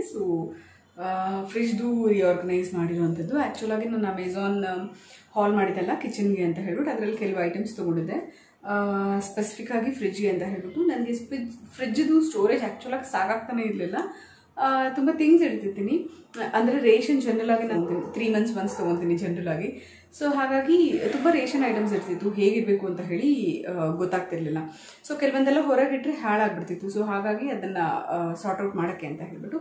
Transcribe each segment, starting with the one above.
so ಫ್ರಿಜ್ದು reorganise ಮಾಡಿರುವಂಥದ್ದು ಆ್ಯಕ್ಚುಲಾಗಿ ನಾನು Amazon ಹಾಲ್ ಮಾಡಿದ್ದಲ್ಲ ಕಿಚನ್ಗೆ ಅಂತ ಹೇಳ್ಬಿಟ್ಟು ಅದರಲ್ಲಿ ಕೆಲವು ಐಟಮ್ಸ್ ತೊಗೊಂಡಿದ್ದೆ ಸ್ಪೆಸಿಫಿಕ್ ಆಗಿ ಫ್ರಿಜ್ಗೆ ಅಂತ ಹೇಳ್ಬಿಟ್ಟು ನನಗೆ ಫ್ರಿಜ್ ಫ್ರಿಜ್ದು ಸ್ಟೋರೇಜ್ ಆ್ಯಕ್ಚುಲಾಗಿ ಸಾಕಾಗ್ತಾನೆ ಇರಲಿಲ್ಲ ತುಂಬ ಥಿಂಗ್ಸ್ ಇಡ್ತಿರ್ತೀನಿ ಅಂದರೆ ರೇಷನ್ ಜನರಲ್ ಆಗಿ ನಾನು ತ್ರೀ ಮಂತ್ಸ್ ಒನ್ಸ್ ತೊಗೊತೀನಿ ಜನರಲ್ ಆಗಿ ಸೊ ಹಾಗಾಗಿ ತುಂಬ ರೇಷನ್ ಐಟಮ್ಸ್ ಇರ್ತಿತ್ತು ಹೇಗಿರಬೇಕು ಅಂತ ಹೇಳಿ ಆ, ಗೊತ್ತಾಗ್ತಿರ್ಲಿಲ್ಲ ಸೊ ಕೆಲವೊಂದೆಲ್ಲ ಹೊರಗಿಟ್ರೆ ಹಾಳಾಗ್ಬಿಡ್ತಿತ್ತು ಸೊ ಹಾಗಾಗಿ ಅದನ್ನು ಸಾರ್ಟ್ ಔಟ್ ಮಾಡೋಕ್ಕೆ ಅಂತ ಹೇಳ್ಬಿಟ್ಟು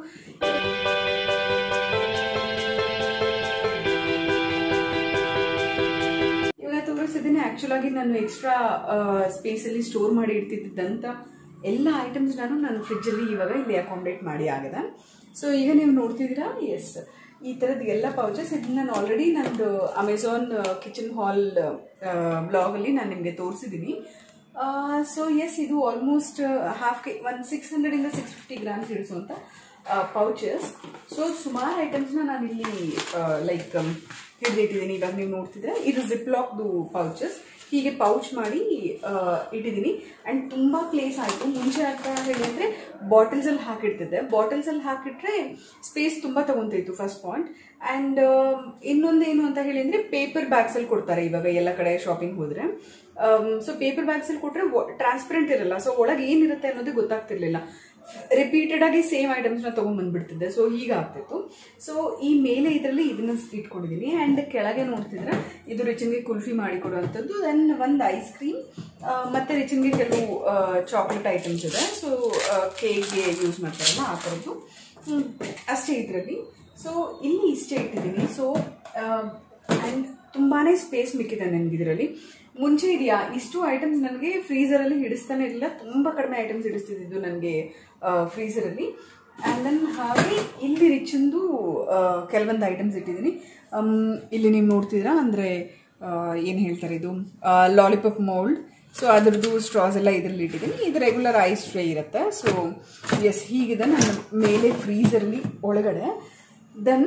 ಇವಾಗ ತೋರಿಸ್ತಿದ್ದೀನಿ ಆ್ಯಕ್ಚುಲ್ ಆಗಿ ನಾನು ಎಕ್ಸ್ಟ್ರಾ ಸ್ಪೇಸಲ್ಲಿ ಸ್ಟೋರ್ ಮಾಡಿ ಇಡ್ತಿದ್ದಂಥ ಎಲ್ಲ ಐಟಮ್ಸ್ ನಾನು ನನ್ನ ಫ್ರಿಜ್ಜಲ್ಲಿ ಇವಾಗ ಇಲ್ಲಿ ಅಕಾಮಿಡೇಟ್ ಮಾಡಿ ಆಗಿದೆ ಸೊ ಈಗ ನೀವು ನೋಡ್ತಿದ್ದೀರಾ ಎಸ್ ಈ ಥರದ್ದು ಎಲ್ಲ ಪೌಚಸ್ ಇದನ್ನ ನಾನು ಆಲ್ರೆಡಿ ನಂದು ಅಮೆಝಾನ್ ಕಿಚನ್ ಹಾಲ್ ಬ್ಲಾಗಲ್ಲಿ ನಾನು ನಿಮಗೆ ತೋರಿಸಿದ್ದೀನಿ ಸೊ ಎಸ್ ಇದು ಆಲ್ಮೋಸ್ಟ್ ಹಾಫ್ ಕೆ ಒಂದು ಸಿಕ್ಸ್ ಹಂಡ್ರೆಡಿಂದ ಸಿಕ್ಸ್ ಫಿಫ್ಟಿ ಗ್ರಾಮ್ಸ್ ಇಡಿಸುವಂಥ ಪೌಚಸ್ ಸೊ ಸುಮಾರು ಐಟಮ್ಸ್ನ ನಾನು ಇಲ್ಲಿ ಲೈಕ್ ಹಿಡಿದಿಟ್ಟಿದ್ದೀನಿ ಇವಾಗ ನೀವು ನೋಡ್ತಿದ್ರೆ ಇದು ಜಿಪ್ ಲಾಕ್ದು ಪೌಚಸ್ ಹೀಗೆ ಪೌಚ್ ಮಾಡಿ ಆ, ಇಟ್ಟಿದ್ದೀನಿ ಆ್ಯಂಡ್ ತುಂಬ ಪ್ಲೇಸ್ ಆಯಿತು ಮುಂಚೆ ಅಂತ ಹೇಳಿದ್ರೆ ಬಾಟಲ್ಸಲ್ಲಿ ಹಾಕಿಡ್ತಿದ್ದೆ ಬಾಟಲ್ಸಲ್ಲಿ ಹಾಕಿಟ್ರೆ ಸ್ಪೇಸ್ ತುಂಬ ತಗೊಂತಿತ್ತು ಫಸ್ಟ್ ಪಾಯಿಂಟ್ ಆ್ಯಂಡ್ ಇನ್ನೊಂದೇನು ಅಂತ ಹೇಳಿದ್ರೆ ಪೇಪರ್ ಬ್ಯಾಗ್ಸಲ್ಲಿ ಕೊಡ್ತಾರೆ ಇವಾಗ ಎಲ್ಲ ಕಡೆ ಶಾಪಿಂಗ್ ಹೋದರೆ ಸೊ ಪೇಪರ್ ಬ್ಯಾಗ್ಸಲ್ಲಿ ಕೊಟ್ಟರೆ ಟ್ರಾನ್ಸ್ಪರೆಂಟ್ ಇರಲ್ಲ ಸೊ ಒಳಗೆ ಏನಿರುತ್ತೆ ಅನ್ನೋದೇ ಗೊತ್ತಾಗ್ತಿರ್ಲಿಲ್ಲ ರಿಪೀಟೆಡ್ ಆಗಿ ಸೇಮ್ ಐಟಮ್ಸ್ನ ತೊಗೊಂಡ್ಬಂದ್ಬಿಡ್ತಿದ್ದೆ ಸೊ ಹೀಗಾಗ್ತಿತ್ತು ಸೊ ಈ ಮೇಲೆ ಇದರಲ್ಲಿ ಇದನ್ನ ಇಟ್ಕೊಂಡಿದ್ದೀನಿ ಆ್ಯಂಡ್ ಕೆಳಗೆ ನೋಡ್ತಿದ್ರೆ ಇದು ರಿಚನ್ಗೆ ಕುಲ್ಫಿ ಮಾಡಿ ಕೊಡುವಂಥದ್ದು ದೆನ್ ಒಂದು ಐಸ್ ಕ್ರೀಮ್ ಮತ್ತು ರಿಚನ್ಗೆ ಕೆಲವು ಚಾಕ್ಲೇಟ್ ಐಟಮ್ಸ್ ಇದೆ ಸೊ ಕೇಕ್ಗೆ ಯೂಸ್ ಮಾಡ್ತಾರಲ್ಲ ಆ ಥರದ್ದು ಹ್ಮ್, ಅಷ್ಟೇ ಇದರಲ್ಲಿ ಸೊ ಇಲ್ಲಿ ಇಷ್ಟೇ ಇಟ್ಟಿದ್ದೀನಿ ಸೊ ಆ್ಯಂಡ್ ತುಂಬಾ ಸ್ಪೇಸ್ ಮಿಕ್ಕಿದೆ ನನಗೆ ಇದರಲ್ಲಿ ಮುಂಚೆ ಇದೆಯಾ ಇಷ್ಟು ಐಟಮ್ಸ್ ನನಗೆ ಫ್ರೀಸರಲ್ಲಿ ಹಿಡಿಸ್ತಾನೆ ಇರಲಿಲ್ಲ ತುಂಬ ಕಡಿಮೆ ಐಟಮ್ಸ್ ಹಿಡಿಸ್ತಿದ್ದು ನನಗೆ ಫ್ರೀಸರಲ್ಲಿ ಆ್ಯಂಡ್ ದೆನ್ ಹಾಗೆ ಇಲ್ಲಿ ರಿಚಂದು ಕೆಲವೊಂದು ಐಟಮ್ಸ್ ಇಟ್ಟಿದ್ದೀನಿ ಅಮ್, ಇಲ್ಲಿ ನೀವು ನೋಡ್ತಿದ್ದೀರಾ ಅಂದರೆ ಏನು ಹೇಳ್ತಾರೆ ಇದು ಲಾಲಿಪಾಪ್ ಮೌಲ್ಡ್ ಸೊ ಅದ್ರದ್ದು ಸ್ಟ್ರಾಸ್ ಎಲ್ಲ ಇದರಲ್ಲಿ ಇಟ್ಟಿದ್ದೀನಿ ಇದು ರೆಗ್ಯುಲರ್ ಐಸ್ ಟ್ರೇ ಇರುತ್ತೆ ಸೊ ಎಸ್ ಹೀಗಿದೆ ನನ್ನ ಮೇಲೆ ಫ್ರೀಸರ್ಲಿ ಒಳಗಡೆ ದೆನ್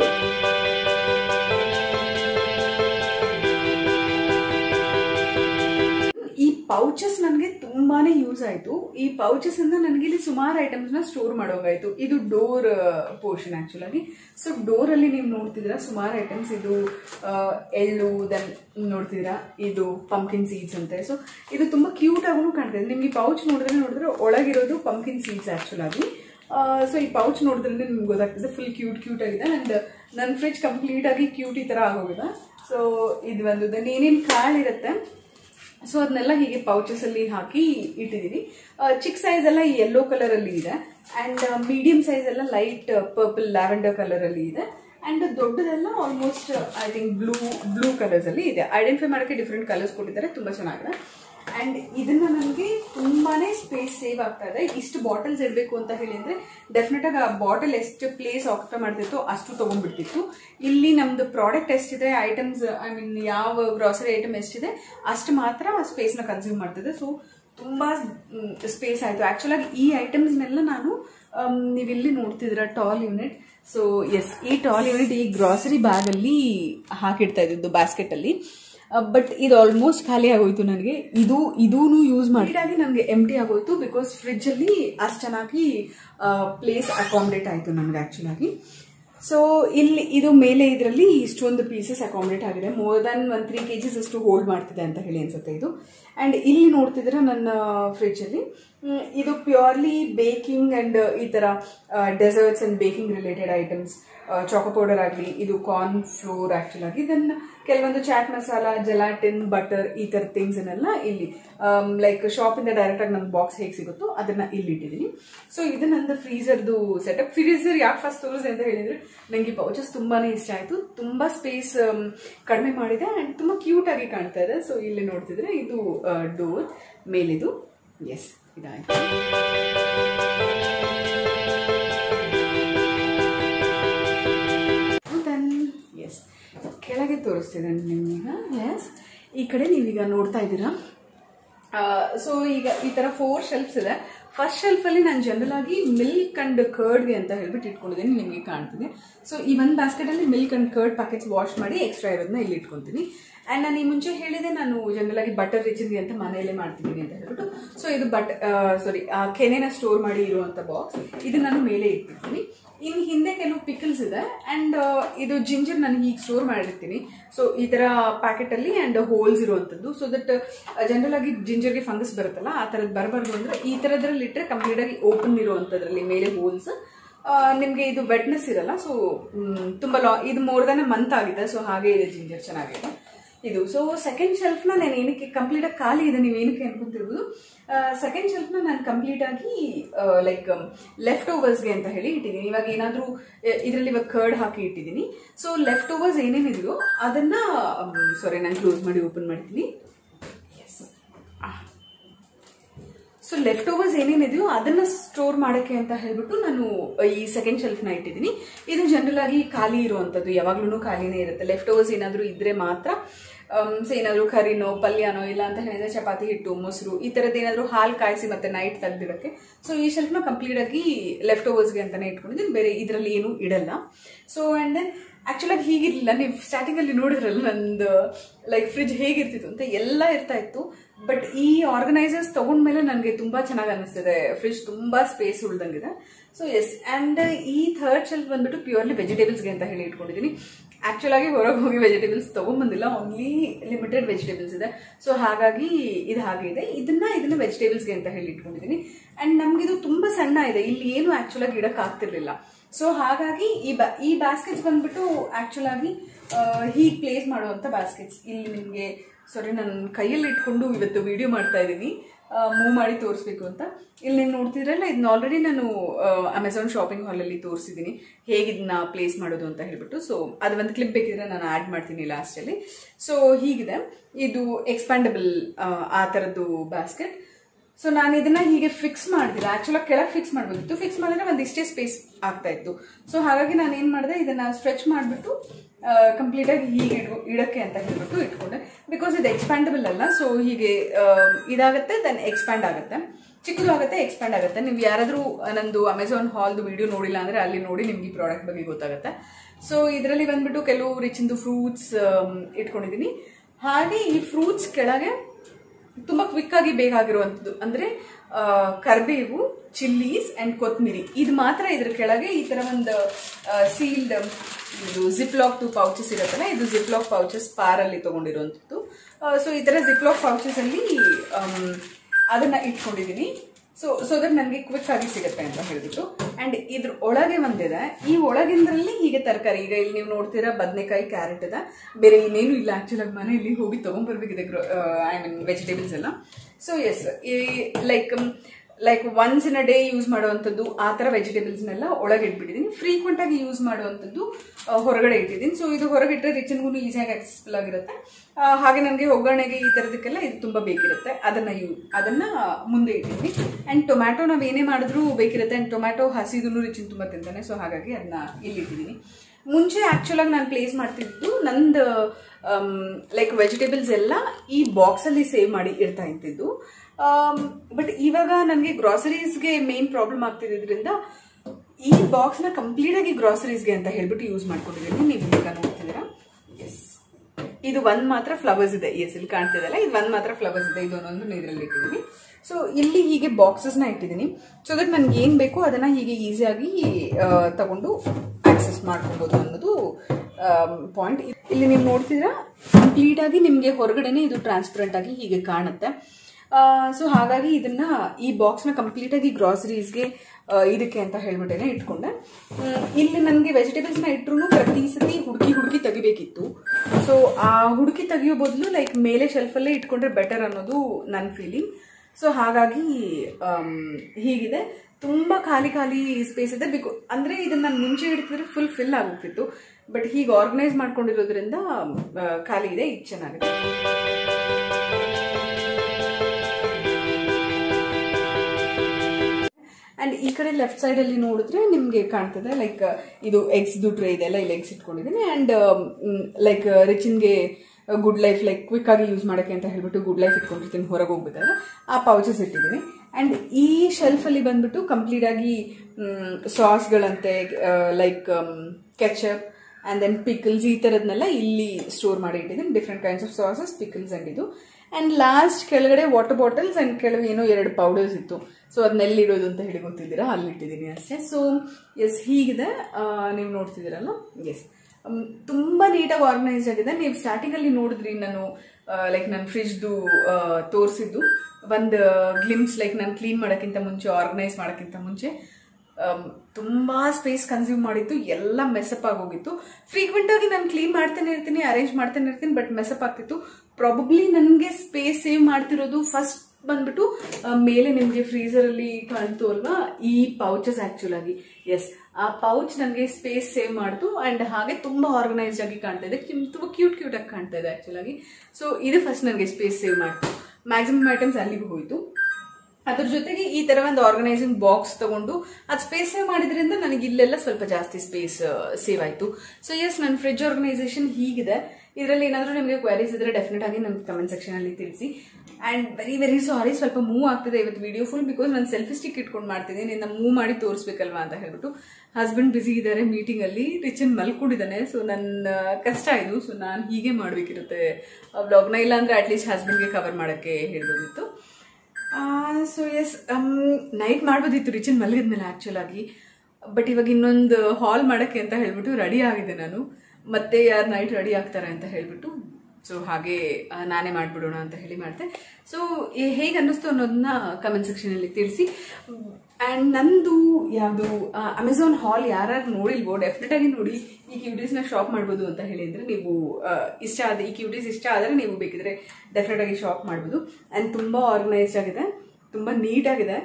ಈ ಪೌಚಸ್ ನನಗೆ ತುಂಬಾನೇ ಯೂಸ್ ಆಯಿತು ಈ ಪೌಚಸ್ ಇಂದ ನನಗೆ ಇಲ್ಲಿ ಸುಮಾರು ಐಟಮ್ಸ್ನ ಸ್ಟೋರ್ ಮಾಡೋಂಗಾಯ್ತು ಇದು ಡೋರ್ ಪೋರ್ಷನ್ ಆ್ಯಕ್ಚುಲಾಗಿ ಸೊ ಡೋರಲ್ಲಿ ನೀವು ನೋಡ್ತಿದ್ದೀರಾ ಸುಮಾರು ಐಟಮ್ಸ್ ಇದು ಆ, ಎಳ್ಳು ದೆನ್ ನೋಡ್ತಿದ್ದೀರಾ ಇದು ಪಂಪ್ಕಿನ್ ಸೀಡ್ಸ್ ಅಂತೆ ಸೊ ಇದು ತುಂಬ ಕ್ಯೂಟ್ ಆಗೂ ಕಾಣ್ತಿದೆ ನಿಮ್ಗೆ ಈ ಪೌಚ್ ನೋಡಿದ್ರೆ ನೋಡಿದ್ರೆ ಒಳಗಿರೋದು ಪಂಪ್ಕಿನ್ ಸೀಡ್ಸ್ ಆ್ಯಕ್ಚುಲಾಗಿ ಸೊ ಈ ಪೌಚ್ ನೋಡಿದ್ರೆ ನಿಮ್ಗೆ ಗೊತ್ತಾಗ್ತದೆ ಫುಲ್ ಕ್ಯೂಟ್ ಕ್ಯೂಟ್ ಆಗಿದೆ ಆ್ಯಂಡ್ ನನ್ನ ಫ್ರಿಜ್ ಕಂಪ್ಲೀಟ್ ಆಗಿ ಕ್ಯೂಟ್ ಈ ಥರ ಆಗೋಗಿದೆ ಸೊ ಇದು ಒಂದು ದೆನ್ ಏನೇನು ಕಾಳಿರುತ್ತೆ ಸೊ ಅದನ್ನೆಲ್ಲ ಹೀಗೆ ಪೌಚಸ್ ಅಲ್ಲಿ ಹಾಕಿ ಇಟ್ಟಿದ್ದೀನಿ ಆ, ಚಿಕ್ಕ ಸೈಜ್ ಎಲ್ಲ ಯೆಲ್ಲೋ ಕಲರ್ ಅಲ್ಲಿ ಇದೆ ಅಂಡ್ ಮೀಡಿಯಂ ಸೈಜ್ ಎಲ್ಲ ಲೈಟ್ ಪರ್ಪಲ್ ಲ್ಯಾವೆಂಡರ್ ಕಲರ್ ಅಲ್ಲಿ ಇದೆ ಅಂಡ್ ದೊಡ್ಡದೆಲ್ಲ almost I think blue blue colours ಅಲ್ಲಿ ಇದೆ ಐಡೆಂಟಿಫೈ ಮಾಡೋಕ್ಕೆ ಡಿಫ್ರೆಂಟ್ ಕಲರ್ಸ್ ಕೊಟ್ಟಿದ್ದಾರೆ ತುಂಬಾ ಚೆನ್ನಾಗಿದೆ ಅಂಡ್ ಇದನ್ನ ನನಗೆ ತುಂಬಾನೇ ಸ್ಪೇಸ್ ಸೇವ್ ಆಗ್ತಾ ಇದೆ ಇಷ್ಟು ಬಾಟಲ್ಸ್ ಇಡಬೇಕು ಅಂತ ಹೇಳಿ ಅಂದ್ರೆ ಡೆಫಿನೆಟ್ ಆಗಿ ಆ ಬಾಟಲ್ ಎಷ್ಟು ಪ್ಲೇಸ್ ಆಕ್ಯುಪೈ ಮಾಡ್ತಿತ್ತು ಅಷ್ಟು ತಗೊಂಡ್ಬಿಡ್ತಿತ್ತು ಇಲ್ಲಿ ನಮ್ದು ಪ್ರಾಡಕ್ಟ್ ಎಷ್ಟಿದೆ ಐಟಮ್ಸ್ ಐ ಮೀನ್ ಯಾವ ಗ್ರಾಸರಿ ಐಟಮ್ ಎಷ್ಟಿದೆ ಅಷ್ಟು ಮಾತ್ರ ಸ್ಪೇಸ್ನ ಕನ್ಸ್ಯೂಮ್ ಮಾಡ್ತಿದೆ ಸೊ ತುಂಬಾ ಸ್ಪೇಸ್ ಆಯಿತು ಆ್ಯಕ್ಚುಲಾಗಿ ಈ ಐಟಮ್ಸ್ನೆಲ್ಲ ನಾನು ಆಮ್, ನೀವು ಇಲ್ಲಿ ನೋಡ್ತಿದ್ದೀರಾ ಟಾಲ್ ಯೂನಿಟ್ ಸೊ ಎಸ್ ಈ ಟಾಲ್ ಯೂನಿಟ್ ಈ ಗ್ರಾಸರಿ ಬ್ಯಾಗಲ್ಲಿ ಹಾಕಿಡ್ತಾ ಇದ್ದಿದ್ದು ಬಾಸ್ಕೆಟಲ್ಲಿ ಬಟ್ ಇದು ಆಲ್ಮೋಸ್ಟ್ ಖಾಲಿ ಆಗೋಯ್ತು ನನಗೆ ಇದು ಇದೂ ಯೂಸ್ ಮಾಡಿದಾಗಿ ನನಗೆ ಎಂಟಿ ಆಗೋಯ್ತು ಬಿಕಾಸ್ ಫ್ರಿಜ್ಜಲ್ಲಿ ಅಷ್ಟು ಚೆನ್ನಾಗಿ ಪ್ಲೇಸ್ ಅಕಾಮಿಡೇಟ್ ಆಯಿತು ನನಗೆ ಆ್ಯಕ್ಚುಲಾಗಿ ಸೊ ಇಲ್ಲಿ ಇದು ಮೇಲೆ ಇದರಲ್ಲಿ ಇಷ್ಟೊಂದು ಪೀಸಸ್ ಅಕಾಮಿಡೇಟ್ ಆಗಿದೆ more than one three K Gs ಅಷ್ಟು ಹೋಲ್ಡ್ ಮಾಡ್ತಿದೆ ಅಂತ ಹೇಳಿ ಅನ್ಸುತ್ತೆ ಇದು ಆ್ಯಂಡ್ ಇಲ್ಲಿ ನೋಡ್ತಿದ್ರೆ ನನ್ನ ಫ್ರಿಜ್ಜಲ್ಲಿ ಇದು ಪ್ಯೂರ್ಲಿ ಬೇಕಿಂಗ್ ಆ್ಯಂಡ್ ಈ ಥರ desserts and baking related items choco powder ಆಗಲಿ ಇದು ಕಾರ್ನ್ ಫ್ಲೋರ್ ಆ್ಯಕ್ಚುಲ್ ಆಗಿ ದೆನ್ ಕೆಲವೊಂದು ಚಾಟ್ ಮಸಾಲ ಜೆಲಾಟಿನ್ ಬಟರ್ ಈ ಥರ ಥಿಂಗ್ಸನ್ನೆಲ್ಲ ಇಲ್ಲಿ ಲೈಕ್ ಶಾಪಿಂದ ಡೈರೆಕ್ಟಾಗಿ ನನ್ನ ಬಾಕ್ಸ್ ಹೇಗೆ ಸಿಗುತ್ತೋ ಅದನ್ನ ಇಲ್ಲಿ ಇಟ್ಟಿದ್ದೀನಿ ಸೊ ಇದು ನಂದು ಫ್ರೀಸರ್ದು ಸೆಟಪ್ ಫ್ರೀಸರ್ ಯಾಕೆ ಫಸ್ಟ್ ತೋರಿಸಿದೆ ಅಂತ ಹೇಳಿದ್ರೆ ನನಗೆ ಪೌಚಸ್ ತುಂಬಾನೇ ಇಷ್ಟ ಆಯಿತು ತುಂಬ ಸ್ಪೇಸ್ ಕಡಿಮೆ ಮಾಡಿದೆ ಆ್ಯಂಡ್ ತುಂಬ ಕ್ಯೂಟ್ ಆಗಿ ಕಾಣ್ತಾ ಇದೆ ಸೊ ಇಲ್ಲಿ ನೋಡ್ತಿದ್ರೆ ಇದು ಡೋರ್ ಮೇಲಿದು ಎಸ್ ಇದಾಯ್ತು ದೆನ್ ಎಸ್ ಕೆಳಗೆ ತೋರಿಸ್ತಿದೆ ನಿಮಗೀಗ ಎಸ್ ಈ ಕಡೆ ನೀವೀಗ ನೋಡ್ತಾ ಇದ್ದೀರಾ ಸೊ ಈಗ ಈ ತರ ಫೋರ್ ಶೆಲ್ಫ್ಸ್ ಇದೆ ಫಸ್ಟ್ ಶೆಲ್ಫ್ ಅಲ್ಲಿ ನಾನು ಜನರಲ್ ಆಗಿ ಮಿಲ್ಕ್ ಅಂಡ್ ಕರ್ಡ್ಗೆ ಅಂತ ಹೇಳ್ಬಿಟ್ಟು ಇಟ್ಕೊಂಡಿದ್ದೀನಿ ನಿಮಗೆ ಕಾಣ್ತಿದೆ ಸೊ ಈ ಒಂದು ಬಾಸ್ಕೆಟ್ ಅಲ್ಲಿ milk and curd packets wash ಮಾಡಿ ಎಕ್ಸ್ಟ್ರಾ ಇರೋದನ್ನ ಇಲ್ಲಿ ಇಟ್ಕೊಂತೀನಿ ಅಂಡ್ ನಾನು ಈ ಮುಂಚೆ ಹೇಳಿದೆ ನಾನು ಜನರಲ್ ಆಗಿ ಬಟರ್ ರಿಚಿನ್ಗೆ ಅಂತ ಮನೆಯಲ್ಲೇ ಮಾಡ್ತಿದ್ದೀನಿ ಅಂತ ಹೇಳ್ಬಿಟ್ಟು ಸೊ ಇದು ಬಟ್ ಸಾರಿ ಕೆನೆನ ಸ್ಟೋರ್ ಮಾಡಿ ಇರುವಂತ ಬಾಕ್ಸ್ ಇದು ನಾನು ಮೇಲೆ ಇಟ್ಬಿಡ್ತೀನಿ ಇನ್ನು ಹಿಂದೆ ಕೆಲವು ಪಿಕಲ್ಸ್ ಇದೆ ಅಂಡ್ ಇದು ಜಿಂಜರ್ ನಾನು ಹೀಗೆ ಸ್ಟೋರ್ ಮಾಡಿರ್ತೀನಿ ಸೊ ಈ ತರ ಪ್ಯಾಕೆಟ್ ಅಲ್ಲಿ ಅಂಡ್ ಹೋಲ್ಸ್ ಇರುವಂತದ್ದು ಸೊ ದಟ್ ಜನರಲ್ ಆಗಿ ಜಿಂಜರ್ಗೆ ಫಂಗಸ್ ಬರುತ್ತಲ್ಲ ಆ ತರದ್ ಬರಬಾರ್ದು ಅಂದ್ರೆ ಈ ತರದ್ರಲ್ಲಿ ಇಟ್ಟರೆ ಕಂಪ್ಲೀಟ್ ಆಗಿ ಓಪನ್ ಇರುವಂತದ್ರಲ್ಲಿ ಮೇಲೆ ಹೋಲ್ಸ್ ನಿಮಗೆ ಇದು ವೆಟ್ನೆಸ್ ಇರಲ್ಲ ಸೊ ತುಂಬಾ ಲಾ ಇದು ಮೋರ್ ದನ್ ಮಂತ್ ಆಗಿದೆ ಸೊ ಹಾಗೆ ಇದೆ ಜಿಂಜರ್ ಚೆನ್ನಾಗಿದೆ ಇದು ಸೊ ಸೆಕೆಂಡ್ ಶೆಲ್ಫ್ನ ನಾನು ಏನಕ್ಕೆ ಕಂಪ್ಲೀಟ್ ಆಗಿ ಖಾಲಿ ಇದೆ ನೀವು ಏನಕ್ಕೆ ಅನ್ಕೊಂತಿರ್ಬೋದು ಸೆಕೆಂಡ್ ಶೆಲ್ಫ್ನ ನಾನು ಕಂಪ್ಲೀಟ್ ಆಗಿ ಲೈಕ್ ಲೆಫ್ಟ್ ಓವರ್ಸ್ಗೆ ಅಂತ ಹೇಳಿ ಇಟ್ಟಿದ್ದೀನಿ ಇವಾಗ ಏನಾದರೂ ಇದರಲ್ಲಿ ಇವಾಗ ಕರ್ಡ್ ಹಾಕಿ ಇಟ್ಟಿದ್ದೀನಿ ಸೊ ಲೆಫ್ಟ್ ಓವರ್ಸ್ ಏನೇನಿದೆಯೋ ಅದನ್ನ ಸಾರಿ ನಾನು ಕ್ಲೋಸ್ ಮಾಡಿ ಓಪನ್ ಮಾಡ್ತೀನಿ ಸೊ ಲೆಫ್ಟ್ ಓವರ್ಸ್ ಏನೇನಿದೆಯೋ ಅದನ್ನ ಸ್ಟೋರ್ ಮಾಡಕ್ಕೆ ಅಂತ ಹೇಳ್ಬಿಟ್ಟು ನಾನು ಈ ಸೆಕೆಂಡ್ ಶೆಲ್ಫ್ನ ಇಟ್ಟಿದ್ದೀನಿ ಇದು ಜನರಲ್ ಆಗಿ ಖಾಲಿ ಇರುವಂಥದ್ದು ಯಾವಾಗ್ಲೂ ಖಾಲಿನೇ ಇರುತ್ತೆ ಲೆಫ್ಟ್ ಓವರ್ಸ್ ಏನಾದರೂ ಇದ್ರೆ ಮಾತ್ರ ಸೊ ಏನಾದರೂ ಕರಿನೋ ಪಲ್ಯನೋ ಇಲ್ಲ ಅಂತ ಹೇಳಿದ್ರೆ ಚಪಾತಿ ಹಿಟ್ಟು ಮೊಸರು ಈ ಥರದ್ದು ಏನಾದರೂ ಹಾಲು ಕಾಯಿಸಿ ಮತ್ತೆ ನೈಟ್ ತೆಗ್ದಿಡಕ್ಕೆ ಸೊ ಈ ಶೆಲ್ಫ್ನ ಕಂಪ್ಲೀಟ್ ಆಗಿ ಲೆಫ್ಟ್ ಓವರ್ಸ್ಗೆ ಅಂತಾನೆ ಇಟ್ಕೊಂಡಿದ್ದೀನಿ ಬೇರೆ ಇದರಲ್ಲಿ ಏನು ಇಡಲ್ಲ ಸೊ ಆ್ಯಂಡ್ ದೆನ್ ಆಕ್ಚುಲಾಗಿ ಹೀಗಿರಲಿಲ್ಲ ನೀವು ಸ್ಟಾರ್ಟಿಂಗಲ್ಲಿ ನೋಡಿದ್ರಲ್ಲ ನಂದು ಲೈಕ್ ಫ್ರಿಜ್ ಹೇಗಿರ್ತಿತ್ತು ಅಂತ ಎಲ್ಲ ಇರ್ತಾ ಇತ್ತು ಬಟ್ ಈ ಆರ್ಗನೈಸರ್ಸ್ ತಗೊಂಡ್ಮೇಲೆ ನನಗೆ ತುಂಬಾ ಚೆನ್ನಾಗಿ ಅನಿಸ್ತಿದೆ ಫ್ರಿಜ್ ತುಂಬಾ ಸ್ಪೇಸ್ ಉಳ್ದಂಗಿದೆ ಸೊ ಎಸ್ ಅಂಡ್ ಈ ಥರ್ಡ್ ಶೆಲ್ಫ್ ಬಂದ್ಬಿಟ್ಟು ಪ್ಯೂರ್ಲಿ ವೆಜಿಟೇಬಲ್ಸ್ಗೆ ಅಂತ ಹೇಳಿ ಇಟ್ಕೊಂಡಿದ್ದೀನಿ ಆಕ್ಚುಲ್ ಆಗಿ ಹೊರಗೆ ಹೋಗಿ ವೆಜಿಟೇಬಲ್ಸ್ ತಗೊಂಡ್ಬಂದಿಲ್ಲ ಓನ್ಲಿ ಲಿಮಿಟೆಡ್ ವೆಜಿಟೇಬಲ್ಸ್ ಇದೆ ಸೊ ಹಾಗಾಗಿ ಇದು ಹಾಗೆ ಇದೆ ಇದನ್ನ ಇದನ್ನ ವೆಜಿಟೇಬಲ್ಸ್ಗೆ ಅಂತ ಹೇಳಿ ಇಟ್ಕೊಂಡಿದ್ದೀನಿ ಅಂಡ್ ನಮ್ಗಿದು ತುಂಬಾ ಸಣ್ಣ ಇದೆ ಇಲ್ಲಿ ಏನು ಆಕ್ಚುಲ್ ಆಗಿ ಇಡಕ್ ಆಗ್ತಿರ್ಲಿಲ್ಲ ಸೊ ಹಾಗಾಗಿ ಈ ಬಾ ಈ ಬಾಸ್ಕೆಟ್ಸ್ ಬಂದ್ಬಿಟ್ಟು ಆಕ್ಚುಲ್ ಆಗಿ ಹೀಗೆ ಪ್ಲೇಸ್ ಮಾಡುವಂತ ಬಾಸ್ಕೆಟ್ಸ್ ಇಲ್ಲಿ ನಿಮಗೆ ಸಾರಿ ನಾನು ಕೈಯಲ್ಲಿ ಇಟ್ಕೊಂಡು ಇವತ್ತು ವಿಡಿಯೋ ಮಾಡ್ತಾ ಇದ್ದೀನಿ ಮೂವ್ ಮಾಡಿ ತೋರಿಸ್ಬೇಕು ಅಂತ ಇಲ್ಲಿ ನೀವು ನೋಡ್ತಿದ್ರಲ್ಲ ಇದನ್ನ ಆಲ್ರೆಡಿ ನಾನು ಅಮೆಝಾನ್ ಶಾಪಿಂಗ್ ಹಾಲಲ್ಲಿ ತೋರಿಸಿದ್ದೀನಿ ಹೇಗೆ ಇದನ್ನ ಪ್ಲೇಸ್ ಮಾಡೋದು ಅಂತ ಹೇಳ್ಬಿಟ್ಟು ಸೊ ಅದು ಒಂದು ಕ್ಲಿಪ್ ಬೇಕಿದ್ರೆ ನಾನು ಆ್ಯಡ್ ಮಾಡ್ತೀನಿ ಲಾಸ್ಟಲ್ಲಿ ಸೊ ಹೀಗಿದೆ ಇದು ಎಕ್ಸ್ಪ್ಯಾಂಡಬಲ್ ಆ ಥರದ್ದು ಬಾಸ್ಕೆಟ್ ಸೊ ನಾನು ಇದನ್ನ ಹೀಗೆ ಫಿಕ್ಸ್ ಮಾಡಿದಿಲ್ಲ ಆಕ್ಚುಲಾಗಿ ಕೆಳಗೆ ಫಿಕ್ಸ್ ಮಾಡಬೇಕಿತ್ತು ಫಿಕ್ಸ್ ಮಾಡಿದ್ರೆ ಒಂದಿಷ್ಟೇ ಸ್ಪೇಸ್ ಆಗ್ತಾ ಇತ್ತು ಸೊ ಹಾಗಾಗಿ ನಾನು ಏನು ಮಾಡಿದೆ ಇದನ್ನ ಸ್ಟ್ರೆಚ್ ಮಾಡಿಬಿಟ್ಟು ಕಂಪ್ಲೀಟ್ ಆಗಿ ಹೀಗೆ ಇಡು ಇಡಕ್ಕೆ ಅಂತ ಹೇಳ್ಬಿಟ್ಟು ಇಟ್ಕೊಂಡೆ ಬಿಕಾಸ್ ಇದು ಎಕ್ಸ್ಪ್ಯಾಂಡಬಲ್ ಅಲ್ಲ ಸೊ ಹೀಗೆ ಇದಾಗುತ್ತೆ ದೆನ್ ಎಕ್ಸ್ಪ್ಯಾಂಡ್ ಆಗುತ್ತೆ ಚಿಕ್ಕದು ಆಗುತ್ತೆ ಎಕ್ಸ್ಪ್ಯಾಂಡ್ ಆಗುತ್ತೆ ನೀವು ಯಾರಾದರೂ ನಂದು ಅಮೆಝಾನ್ ಹಾಲ್ದು ವಿಡಿಯೋ ನೋಡಿಲ್ಲ ಅಂದರೆ ಅಲ್ಲಿ ನೋಡಿ ನಿಮ್ಗೆ ಈ ಪ್ರಾಡಕ್ಟ್ ಬಗ್ಗೆ ಗೊತ್ತಾಗುತ್ತೆ ಸೊ ಇದರಲ್ಲಿ ಬಂದ್ಬಿಟ್ಟು ಕೆಲವು ರಿಚಿಂದು ಫ್ರೂಟ್ಸ್ ಇಟ್ಕೊಂಡಿದ್ದೀನಿ ಹಾಗೆ ಈ ಫ್ರೂಟ್ಸ್ ಕೆಳಗೆ ತುಂಬ ಕ್ವಿಕ್ ಆಗಿ ಬೇಕಾಗಿರುವಂಥದ್ದು ಅಂದರೆ ಕರ್ಬೇವು ಚಿಲ್ಲೀಸ್ ಆ್ಯಂಡ್ ಕೊತ್ತಂಬರಿ ಇದು ಮಾತ್ರ ಇದ್ರ ಕೆಳಗೆ ಈ ಥರ ಒಂದು ಸೀಲ್ಡ್ ಇದು ಜಿಪ್ ಲಾಕ್ ಟು ಪೌಚಸ್ ಇರುತ್ತಲ್ಲ ಇದು ಜಿಪ್ ಲಾಕ್ ಪೌಚಸ್ ಪಾರಲ್ಲಿ ತೊಗೊಂಡಿರುವಂಥದ್ದು ಸೊ ಈ ಥರ ಜಿಪ್ ಲಾಕ್ ಪೌಚಸಲ್ಲಿ ಅದನ್ನು ಇಟ್ಕೊಂಡಿದ್ದೀನಿ ಸೊ ಸೊ ದಟ್ ನನಗೆ ಕ್ವಿಕ್ ಆಗಿ ಸಿಗುತ್ತೆ ಅಂತ ಹೇಳ್ಬಿಟ್ಟು ಆ್ಯಂಡ್ ಇದ್ರ ಒಳಗೆ ಒಂದಿದೆ ಈ ಒಳಗಿಂದ್ರಲ್ಲಿ ಹೀಗೆ ತರಕಾರಿ ಈಗ ಇಲ್ಲಿ ನೀವು ನೋಡ್ತೀರಾ ಬದನೆಕಾಯಿ ಕ್ಯಾರೆಟ್ ಇದೆ ಬೇರೆ ಇನ್ನೇನು ಇಲ್ಲ ಆ್ಯಕ್ಚುಲಾಗಿ ಮನೆಯಲ್ಲಿ ಹೋಗಿ ತೊಗೊಂಬರ್ಬೇಕಿದೆ ಐ ಮೀನ್ ವೆಜಿಟೇಬಲ್ಸ್ ಎಲ್ಲ ಸೊ ಎಸ್ ಈ like like once in a day use ಮಾಡುವಂಥದ್ದು ಆ ಥರ ವೆಜಿಟೇಬಲ್ಸ್ನೆಲ್ಲ ಒಳಗೆ ಇಟ್ಬಿಟ್ಟಿದ್ದೀನಿ ಫ್ರೀಕ್ವೆಂಟ್ ಆಗಿ ಯೂಸ್ ಮಾಡುವಂಥದ್ದು ಹೊರಗಡೆ ಇಟ್ಟಿದ್ದೀನಿ ಸೊ ಇದು ಹೊರಗೆ ಇಟ್ಟರೆ ರಿಚನ್ಗೂ ಈಸಿಯಾಗಿ ಆಕ್ಸೆಸಿಬಲ್ ಆಗಿರುತ್ತೆ ಹಾಗೆ ನನಗೆ ಒಗ್ಗರಣೆಗೆ ಈ ಥರದಕ್ಕೆಲ್ಲ ಇದು ತುಂಬ ಬೇಕಿರುತ್ತೆ ಅದನ್ನು ಯೂ ಅದನ್ನು ಮುಂದೆ ಇಟ್ಟಿದ್ದೀನಿ ಆ್ಯಂಡ್ ಟೊಮ್ಯಾಟೊ ನಾವು ಏನೇ ಮಾಡಿದ್ರೂ ಬೇಕಿರುತ್ತೆ ಆ್ಯಂಡ್ ಟೊಮ್ಯಾಟೊ ಹಸಿದೂ ರಿಚಿನ್ ತುಂಬ ತಿಂತಾನೆ ಸೊ ಹಾಗಾಗಿ ಅದನ್ನ ಇಲ್ಲಿ ಇಟ್ಟಿದ್ದೀನಿ ಮುಂಚೆ ಆ್ಯಕ್ಚುಲಾಗಿ ನಾನು ಪ್ಲೇಸ್ ಮಾಡ್ತಿದ್ದು ನಂದು ಲೈಕ್ ವೆಜಿಟೇಬಲ್ಸ್ ಎಲ್ಲ ಈ ಬಾಕ್ಸಲ್ಲಿ ಸೇವ್ ಮಾಡಿ ಇಡ್ತಾ ಇದ್ದಿದ್ದು ಬಟ್ ಇವಾಗ ನನಗೆ ಗ್ರಾಸರೀಸ್ಗೆ ಮೇನ್ ಪ್ರಾಬ್ಲಮ್ ಆಗ್ತಿದ್ದರಿಂದ ಈ ಬಾಕ್ಸ್ನ ಕಂಪ್ಲೀಟ್ ಆಗಿ ಗ್ರಾಸರೀಸ್ಗೆ ಅಂತ ಹೇಳ್ಬಿಟ್ಟು ಯೂಸ್ ಮಾಡ್ಕೊಂಡಿದ್ದೀನಿ ನೀವು ಈಗ ನೋಡ್ತಿದ್ದೀರಾ ಎಸ್ ಇದು ಒಂದ್ ಮಾತ್ರ ಫ್ಲವರ್ಸ್ ಇದೆ ಎಸ್ ಇಲ್ಲಿ ಕಾಣ್ತಿದೆಲ್ಲ ಇದು ಒಂದ್ ಮಾತ್ರ ಫ್ಲವರ್ಸ್ ಇದೆ ಇದು ಒಂದೊಂದು ನೀರಲ್ಲಿ ಇಟ್ಟಿದ್ದೀನಿ ಸೊ ಇಲ್ಲಿ ಹೀಗೆ ಬಾಕ್ಸಸ್ನ ಇಟ್ಟಿದ್ದೀನಿ ಸೊ ದಟ್ ನನ್ಗೆ ಏನ್ ಬೇಕು ಅದನ್ನ ಹೀಗೆ ಈಸಿಯಾಗಿ ತಗೊಂಡು ಆಕ್ಸೆಸ್ ಮಾಡ್ಕೊಬೋದು ಅನ್ನೋದು ಪಾಯಿಂಟ್ ಇಲ್ಲಿ ನೀವು ನೋಡ್ತಿದ್ದೀರಾ ಕಂಪ್ಲೀಟ್ ಆಗಿ ನಿಮಗೆ ಹೊರಗಡೆನೆ ಇದು ಟ್ರಾನ್ಸ್ಪರೆಂಟ್ ಆಗಿ ಹೀಗೆ ಕಾಣುತ್ತೆ ಸೊ ಹಾಗಾಗಿ ಇದನ್ನ ಈ ಬಾಕ್ಸ್ನ ಕಂಪ್ಲೀಟ್ ಆಗಿ ಗ್ರಾಸರೀಸ್ಗೆ ಇದಕ್ಕೆ ಅಂತ ಹೇಳ್ಬಿಟ್ಟೇನೆ ಇಟ್ಕೊಂಡೆ ಇಲ್ಲಿ ನನಗೆ ವೆಜಿಟೇಬಲ್ಸ್ನ ಇಟ್ರು ಪ್ರತಿ ಸತಿ ಹುಡುಕಿ ಹುಡುಕಿ ತೆಗಿಬೇಕಿತ್ತು ಸೊ ಆ ಹುಡುಕಿ ತೆಗಿಯೋ ಬದಲು ಲೈಕ್ ಮೇಲೆ ಶೆಲ್ಫಲ್ಲೇ ಇಟ್ಕೊಂಡ್ರೆ ಬೆಟರ್ ಅನ್ನೋದು ನನ್ನ ಫೀಲಿಂಗ್ ಸೊ ಹಾಗಾಗಿ ಹೀಗಿದೆ ತುಂಬ ಖಾಲಿ ಖಾಲಿ ಸ್ಪೇಸ್ ಇದೆ ಬಿಕೋ ಅಂದರೆ ಇದನ್ನ ನಾನು ಮುಂಚೆ ಇಡ್ತಿದ್ರೆ ಫುಲ್ ಫಿಲ್ ಆಗೋಗ್ತಿತ್ತು ಬಟ್ ಹೀಗೆ ಆರ್ಗನೈಸ್ ಮಾಡ್ಕೊಂಡಿರೋದ್ರಿಂದ ಖಾಲಿ ಇದೆ ಇದು ಚೆನ್ನಾಗಿದೆ ಅಂಡ್ ಈ ಕಡೆ ಲೆಫ್ಟ್ ಸೈಡ್ ಅಲ್ಲಿ ನೋಡಿದ್ರೆ ನಿಮ್ಗೆ ಕಾಣ್ತದೆ ಲೈಕ್ ಇದು ಎಗ್ಸ್ದು ಟ್ರೇ ಇದೆಲ್ಲ ಇಲ್ಲಿ ಎಗ್ಸ್ ಇಟ್ಕೊಂಡಿದ್ದೀನಿ ಅಂಡ್ ಲೈಕ್ ರಿಚಿನ್ಗೆ ಗುಡ್ ಲೈಫ್ ಲೈಕ್ ಕ್ವಿಕ್ ಆಗಿ ಯೂಸ್ ಮಾಡೋಕ್ಕೆ ಅಂತ ಹೇಳ್ಬಿಟ್ಟು ಗುಡ್ ಲೈಫ್ ಇಟ್ಕೊಂಡಿರ್ತೀನಿ ಹೊರಗೆ ಹೋಗ್ಬೇಕಾದ್ರೆ ಆ ಪೌಚಸ್ ಇಟ್ಟಿದ್ದೀನಿ ಅಂಡ್ ಈ ಶೆಲ್ಫ್ ಅಲ್ಲಿ ಬಂದ್ಬಿಟ್ಟು ಕಂಪ್ಲೀಟ್ ಆಗಿ ಸಾಸ್ಗಳಂತೆ like ketchup and then pickles ಈ ಥರದ್ನೆಲ್ಲ ಇಲ್ಲಿ ಸ್ಟೋರ್ ಮಾಡಿ ಇಟ್ಟಿದ್ದೀನಿ different kinds of sauces pickles and ಇದು ಆ್ಯಂಡ್ ಲಾಸ್ಟ್ ಕೆಳಗಡೆ ವಾಟರ್ ಬಾಟಲ್ಸ್ ಆ್ಯಂಡ್ ಕೆಳಗೆ ಏನೋ ಎರಡು ಪೌಡರ್ಸ್ ಇತ್ತು ಸೊ ಅದನ್ನೆಲ್ಲಿಡೋದು ಅಂತ ಹೇಳಿ ಗೊತ್ತಿದ್ದೀರಾ ಅಲ್ಲಿ ಇಟ್ಟಿದ್ದೀನಿ ಅಷ್ಟೇ ಸೊ ಎಸ್ ಹೀಗಿದೆ ನೀವು ನೋಡ್ತಿದ್ದೀರಲ್ಲ ಎಸ್ ತುಂಬ ನೀಟಾಗಿ ಆರ್ಗನೈಸ್ ಆಗಿದೆ ನೀವು ಸ್ಟಾರ್ಟಿಂಗಲ್ಲಿ ನೋಡಿದ್ರಿ ನಾನು ಲೈಕ್ ನನ್ನ ಫ್ರಿಜ್ದು ತೋರಿಸಿದ್ದು ಒಂದು ಗ್ಲಿಮ್ಸ್ ಲೈಕ್ ನಾನು ಕ್ಲೀನ್ ಮಾಡೋಕ್ಕಿಂತ ಮುಂಚೆ ಆರ್ಗನೈಸ್ ಮಾಡೋಕ್ಕಿಂತ ಮುಂಚೆ ತುಂಬ ಸ್ಪೇಸ್ ಕನ್ಸ್ಯೂಮ್ ಮಾಡಿತ್ತು ಎಲ್ಲ ಮೆಸಪ್ ಆಗೋಗಿತ್ತು ಫ್ರೀಕ್ವೆಂಟ್ ಆಗಿ ನಾನು ಕ್ಲೀನ್ ಮಾಡ್ತಾನೆ ಇರ್ತೀನಿ ಅರೇಂಜ್ ಮಾಡ್ತಾನೆ ಇರ್ತೀನಿ ಬಟ್ ಮೆಸಪ್ ಆಗ್ತಿತ್ತು ಪ್ರಾಬಬ್ಲಿ ನನಗೆ ಸ್ಪೇಸ್ ಸೇವ್ ಮಾಡ್ತಿರೋದು ಫಸ್ಟ್ ಬಂದ್ಬಿಟ್ಟು ಆ, ಮೇಲೆ ನಿಮಗೆ ಫ್ರೀಸರಲ್ಲಿ ಕಾಣ್ತು ಅಲ್ವಾ ಈ ಪೌಚಸ್ ಆಕ್ಚುಲ್ ಆಗಿ ಎಸ್ ಆ ಪೌಚ್ ನನಗೆ ಸ್ಪೇಸ್ ಸೇವ್ ಮಾಡ್ತು ಅಂಡ್ ಹಾಗೆ ತುಂಬಾ ಆರ್ಗನೈಸ್ಡ್ ಆಗಿ ಕಾಣ್ತಾ ಇದೆ ಕಿಮ್- ತುಂಬಾ ಕ್ಯೂಟ್ ಕ್ಯೂಟ್ ಆಗಿ ಕಾಣ್ತಾ ಇದೆ ಆಕ್ಚುಲ್ ಆಗಿ ಸೊ ಇದು ಫಸ್ಟ್ ನನಗೆ ಸ್ಪೇಸ್ ಸೇವ್ ಮಾಡ್ತು ಮ್ಯಾಕ್ಸಿಮಮ್ ಐಟಮ್ಸ್ ಅಲ್ಲಿಗೆ ಹೋಯ್ತು ಅದ್ರ ಜೊತೆಗೆ ಈ ತರ ಒಂದು ಆರ್ಗನೈಸಿಂಗ್ ಬಾಕ್ಸ್ ತಗೊಂಡು ಅದು ಸ್ಪೇಸ್ ಸೇವ್ ಮಾಡಿದ್ರಿಂದ ನನಗೆ ಇಲ್ಲೆಲ್ಲ ಸ್ವಲ್ಪ ಜಾಸ್ತಿ ಸ್ಪೇಸ್ ಸೇವ್ ಆಯ್ತು ಸೊ ಎಸ್ ನನ್ನ ಫ್ರಿಡ್ಜ್ ಆರ್ಗನೈಸೇಷನ್ ಹೀಗಿದೆ ಇದರಲ್ಲಿ ಏನಾದರೂ ನಿಮಗೆ ಕ್ವೈರೀಸ್ ಇದ್ರೆ ಡೆಫಿನೆಟ್ ಆಗಿ ನನ್ನ ಕಮೆಂಟ್ ಸೆಕ್ಷನ್ ಅಲ್ಲಿ ತಿಳಿಸಿ ಅಂಡ್ ವೆರಿ ವೆರಿ ಸಾರಿ ಸ್ವಲ್ಪ ಮೂವ್ ಆಗ್ತಿದೆ ಇವತ್ತು ವಿಡಿಯೋ ಫುಲ್ ಬಿಕಾಸ್ ನಾನು ಸೆಲ್ಫಿ ಸ್ಟಿಕ್ ಇಟ್ಕೊಂಡು ಮಾಡ್ತಿದ್ದೀನಿ ನಿನ್ನ ಮೂವ್ ಮಾಡಿ ತೋರಿಸ್ಬೇಕಲ್ವಾ ಅಂತ ಹೇಳ್ಬಿಟ್ಟು ಹಸ್ಬೆಂಡ್ ಬಿಸಿ ಇದ್ದಾರೆ ಮೀಟಿಂಗ್ ಅಲ್ಲಿ ರಿಚನ್ ಮಲ್ಕೊಂಡಿದ್ದಾನೆ ಸೊ ನನ್ನ ಕಷ್ಟ ಇದು ಸೊ ನಾನು ಹೀಗೆ ಮಾಡಬೇಕಿರುತ್ತೆ ವ್ಲಾಗ್ನ ಇಲ್ಲ ಅಂದ್ರೆ ಅಟ್ಲೀಸ್ಟ್ ಹಸ್ಬೆಂಡ್ಗೆ ಕವರ್ ಮಾಡೋಕ್ಕೆ ಹೇಳ್ಬೋದಿತ್ತು ಸೊ ಎಸ್ ನೈಟ್ ಮಾಡ್ಬೋದಿತ್ತು ರಿಚನ್ ಮಲಗಿದ್ಮೇಲೆ ಆ್ಯಕ್ಚುಲ್ ಆಗಿ ಬಟ್ ಇವಾಗ ಇನ್ನೊಂದು ಹಾಲ್ ಮಾಡೋಕ್ಕೆ ಅಂತ ಹೇಳ್ಬಿಟ್ಟು ರೆಡಿ ಆಗಿದೆ ನಾನು ಮತ್ತೆ ಯಾರು ನೈಟ್ ರೆಡಿ ಆಗ್ತಾರೆ ಅಂತ ಹೇಳ್ಬಿಟ್ಟು ಸೊ ಹಾಗೆ ಆ, ನಾನೇ ಮಾಡಿಬಿಡೋಣ ಅಂತ ಹೇಳಿ ಮಾಡಿದೆ ಸೊ ಹೇಗೆ ಅನ್ನಿಸ್ತು ಅನ್ನೋದನ್ನ ಕಮೆಂಟ್ ಸೆಕ್ಷನಲ್ಲಿ ತಿಳಿಸಿ ಆ್ಯಂಡ್ ನಂದು ಯಾವುದು ಅಮೆಝಾನ್ ಹಾಲ್ ಯಾರ್ಯಾರು ನೋಡಿಲ್ವೋ ಡೆಫಿನೆಟ್ ಆಗಿ ನೋಡಿ ಈ ಕ್ಯೂಟೀಸ್ನ ಶಾಪ್ ಮಾಡ್ಬೋದು ಅಂತ ಹೇಳಿ ಅಂದ್ರೆ ನೀವು ಆ, ಇಷ್ಟ ಆದ ಈ ಕ್ಯೂಟೀಸ್ ಇಷ್ಟ ಆದರೆ ನೀವು ಬೇಕಿದ್ರೆ ಡೆಫಿನೆಟ್ ಆಗಿ ಶಾಪ್ ಮಾಡ್ಬೋದು ಆ್ಯಂಡ್ ತುಂಬ ಆರ್ಗನೈಸ್ಡ್ ಆಗಿದೆ ತುಂಬ ನೀಟಾಗಿದೆ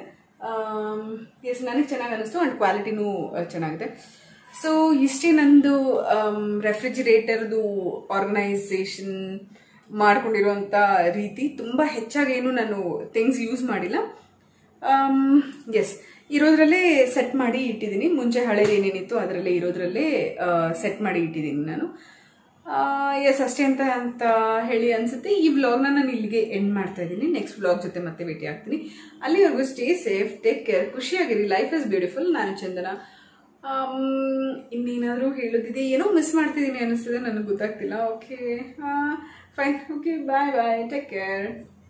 ಎಸ್ ನನಗೆ ಚೆನ್ನಾಗಿ ಅನ್ನಿಸ್ತು ಆ್ಯಂಡ್ ಕ್ವಾಲಿಟಿನೂ ಚೆನ್ನಾಗಿದೆ ಸೊ ಇಷ್ಟೇ ನಂದು ರೆಫ್ರಿಜಿರೇಟರ್ದು ಆರ್ಗನೈಸೇಷನ್ ಮಾಡ್ಕೊಂಡಿರುವಂಥ ರೀತಿ ತುಂಬ ಹೆಚ್ಚಾಗಿ ಏನು ನಾನು ಥಿಂಗ್ಸ್ ಯೂಸ್ ಮಾಡಿಲ್ಲ ಎಸ್ ಇರೋದ್ರಲ್ಲೇ ಸೆಟ್ ಮಾಡಿ ಇಟ್ಟಿದ್ದೀನಿ ಮುಂಚೆ ಹಳೇದು ಏನೇನಿತ್ತು ಅದರಲ್ಲೇ ಇರೋದ್ರಲ್ಲೇ ಸೆಟ್ ಮಾಡಿ ಇಟ್ಟಿದ್ದೀನಿ ನಾನು ಎಸ್ ಅಷ್ಟೇ ಅಂತ ಅಂತ ಹೇಳಿ ಅನ್ಸುತ್ತೆ ಈ ವ್ಲಾಗ್ನ ನಾನು ಇಲ್ಲಿಗೆ ಎಂಡ್ ಮಾಡ್ತಾ ಇದ್ದೀನಿ ನೆಕ್ಸ್ಟ್ ವ್ಲಾಗ್ ಜೊತೆ ಮತ್ತೆ ಭೇಟಿ ಆಗ್ತೀನಿ ಅಲ್ಲಿವರೆಗೂ ಸ್ಟೇ ಸೇಫ್ ಟೇಕ್ ಕೇರ್ ಖುಷಿಯಾಗಿರಿ ಲೈಫ್ ಇಸ್ ಬ್ಯೂಟಿಫುಲ್ ನಾನು ಚಂದನ ಆಮ್, ಇನ್ನೇನಾದ್ರೂ ಹೇಳೋದಿದೆ ಏನೋ ಮಿಸ್ ಮಾಡ್ತಿದ್ದೀನಿ ಅನಿಸ್ತದೆ ನನಗೆ ಗೊತ್ತಾಗ್ತಿಲ್ಲ okay fine okay bye bye take care